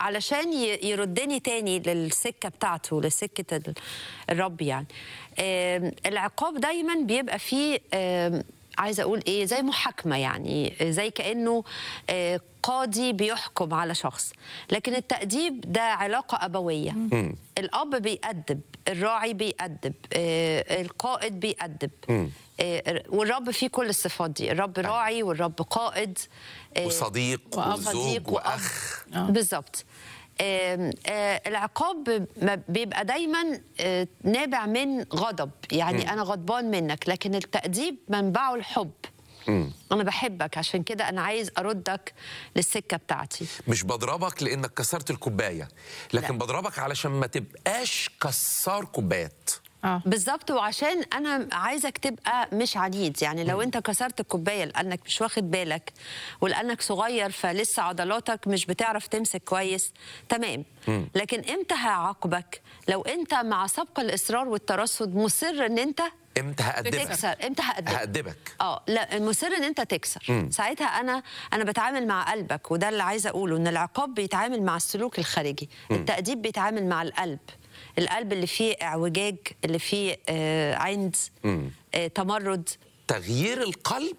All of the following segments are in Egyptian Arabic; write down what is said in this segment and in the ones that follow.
علشان ي- يردني تاني للسكه بتاعته لسكه ال- الرب يعني آم، العقاب دايما بيبقى فيه آم، عايزه اقول ايه زي محاكمه يعني زي كانه آه، قاضي بيحكم على شخص لكن التأديب ده علاقة أبوية الأب بيأدب الراعي بيأدب آه، القائد بيأدب آه، والرب فيه كل الصفات دي الرب راعي والرب قائد آه، وصديق وأب وزوج صديق وأب. واخ بالظبط آم، آه، العقاب ما بيبقى دايما آه، نابع من غضب يعني انا غضبان منك لكن التأديب منبعه الحب انا بحبك عشان كده انا عايز اردك للسكه بتاعتي مش بضربك لانك كسرت الكوبايه لكن لا. بضربك علشان ما تبقاش كسار كوبايات اه بالظبط وعشان انا عايزك تبقى مش عنيد يعني لو انت كسرت الكوبايه لانك مش واخد بالك ولانك صغير فلسه عضلاتك مش بتعرف تمسك كويس تمام لكن امتى هعاقبك لو انت مع سبق الاصرار والترصد مصر ان انت امتى هأدبك تكسر امتى هأدبك هأدبك اه لا المصر ان انت تكسر ساعتها انا انا بتعامل مع قلبك وده اللي عايزه اقوله ان العقاب بيتعامل مع السلوك الخارجي التأديب بيتعامل مع القلب القلب اللي فيه اعوجاج اللي فيه آه عند آه تمرد تغيير القلب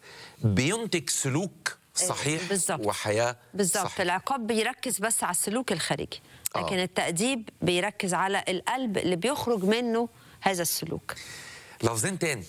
بينتج سلوك صحيح بالظبط. وحياه بالظبط صحيح. العقاب بيركز بس على السلوك الخارجي لكن آه. التأديب بيركز على القلب اللي بيخرج منه هذا السلوك لفظين تاني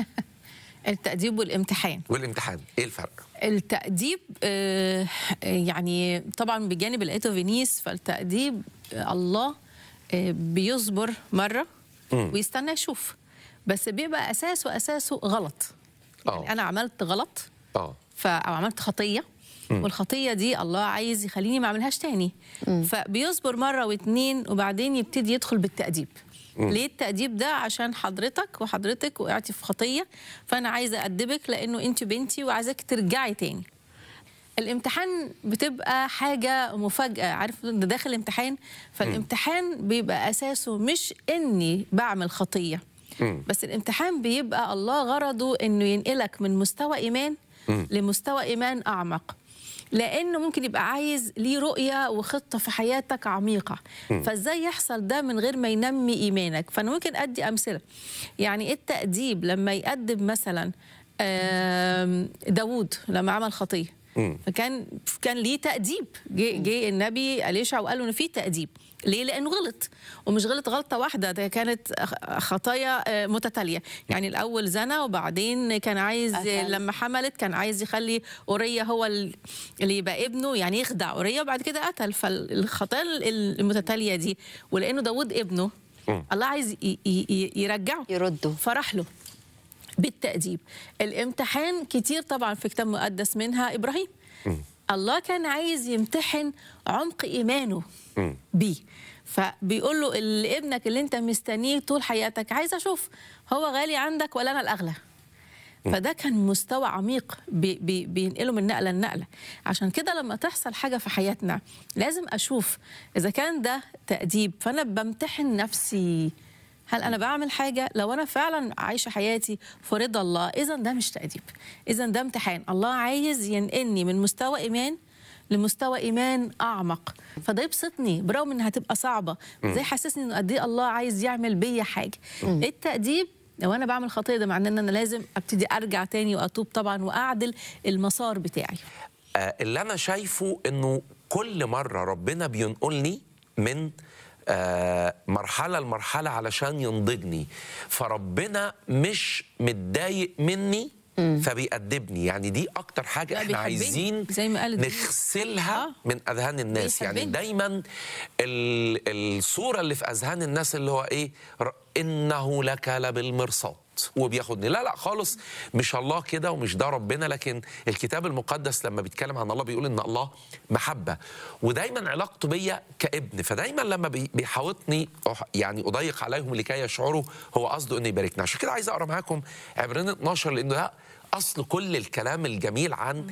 التأديب والامتحان والامتحان ايه الفرق التأديب آه، يعني طبعا بجانب الآية فينيس فالتأديب آه، الله آه، بيصبر مرة ويستنى يشوف بس بيبقى أساسه أساسه غلط يعني آه. أنا عملت غلط اه ف او عملت خطيه والخطيه دي الله عايز يخليني ما اعملهاش تاني فبيصبر مره واتنين وبعدين يبتدي يدخل بالتاديب ليه التأديب ده عشان حضرتك وحضرتك وقعتي في خطية فأنا عايزة أدبك لأنه أنت بنتي وعايزاك ترجعي تاني الامتحان بتبقى حاجة مفاجأة عارف ده داخل امتحان فالامتحان بيبقى أساسه مش إني بعمل خطية بس الامتحان بيبقى الله غرضه إنه ينقلك من مستوى إيمان لمستوى إيمان أعمق لانه ممكن يبقى عايز ليه رؤيه وخطه في حياتك عميقه فازاي يحصل ده من غير ما ينمي ايمانك فانا ممكن ادي امثله يعني ايه التاديب لما يأدب مثلا آم، داوود لما عمل خطيه فكان كان ليه تأديب جه جه النبي أليشع وقال له إن في تأديب ليه؟ لأنه غلط ومش غلط غلطة واحدة ده كانت خ- خطايا آه، متتالية يعني الأول زنى وبعدين كان عايز قتل. لما حملت كان عايز يخلي أوريا هو ال- اللي يبقى ابنه يعني يخدع أوريا وبعد كده قتل فالخطايا ال- المتتالية دي ولأنه داود ابنه الله عايز ي- ي- ي- يرجعه يرده فرح له بالتأديب الامتحان كتير طبعا في كتاب مقدس منها إبراهيم الله كان عايز يمتحن عمق إيمانه بيه فبيقول له اللي ابنك اللي انت مستنيه طول حياتك عايز اشوف هو غالي عندك ولا انا الاغلى فده كان مستوى عميق بي بي بينقله من نقله لنقله عشان كده لما تحصل حاجه في حياتنا لازم اشوف اذا كان ده تاديب فانا بمتحن نفسي هل انا بعمل حاجه لو انا فعلا عايشه حياتي في رضا الله اذا ده مش تاديب اذا ده امتحان الله عايز ينقلني من مستوى ايمان لمستوى ايمان اعمق فده يبسطني برغم انها هتبقى صعبه زي حسسني انه قد ايه الله عايز يعمل بيا حاجه التاديب لو انا بعمل خطيه ده معناه ان انا لازم ابتدي ارجع تاني واتوب طبعا واعدل المسار بتاعي آه، اللي انا شايفه انه كل مره ربنا بينقلني من آه، مرحله لمرحله علشان ينضجني فربنا مش متضايق مني فبيأدبني يعني دي اكتر حاجه لا، احنا بيحبني. عايزين زي ما قالت دي. نغسلها آه. من اذهان الناس يعني بيحبني. دايما ال- الصوره اللي في اذهان الناس اللي هو ايه ر- انه لك لبالمرصاد وبياخدني لا لا خالص مش الله كده ومش ده ربنا لكن الكتاب المقدس لما بيتكلم عن الله بيقول ان الله محبه ودايما علاقته بيا كابن فدايما لما بي- بيحاوطني أح- يعني اضيق عليهم لكي يشعروا هو قصده انه يباركنا عشان كده عايز اقرا معاكم عبرين 12 لانه ده اصل كل الكلام الجميل عن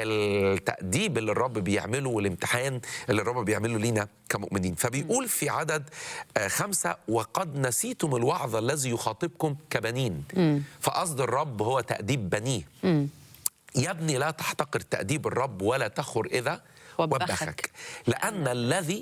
التاديب اللي الرب بيعمله والامتحان اللي الرب بيعمله لينا كمؤمنين فبيقول في عدد آه، خمسة وقد نسيتم الوعظ الذي يخاطبكم كبنين فقصد الرب هو تأديب بنيه يا ابني لا تحتقر تأديب الرب ولا تخر إذا وبخك. وبخك لأن الذي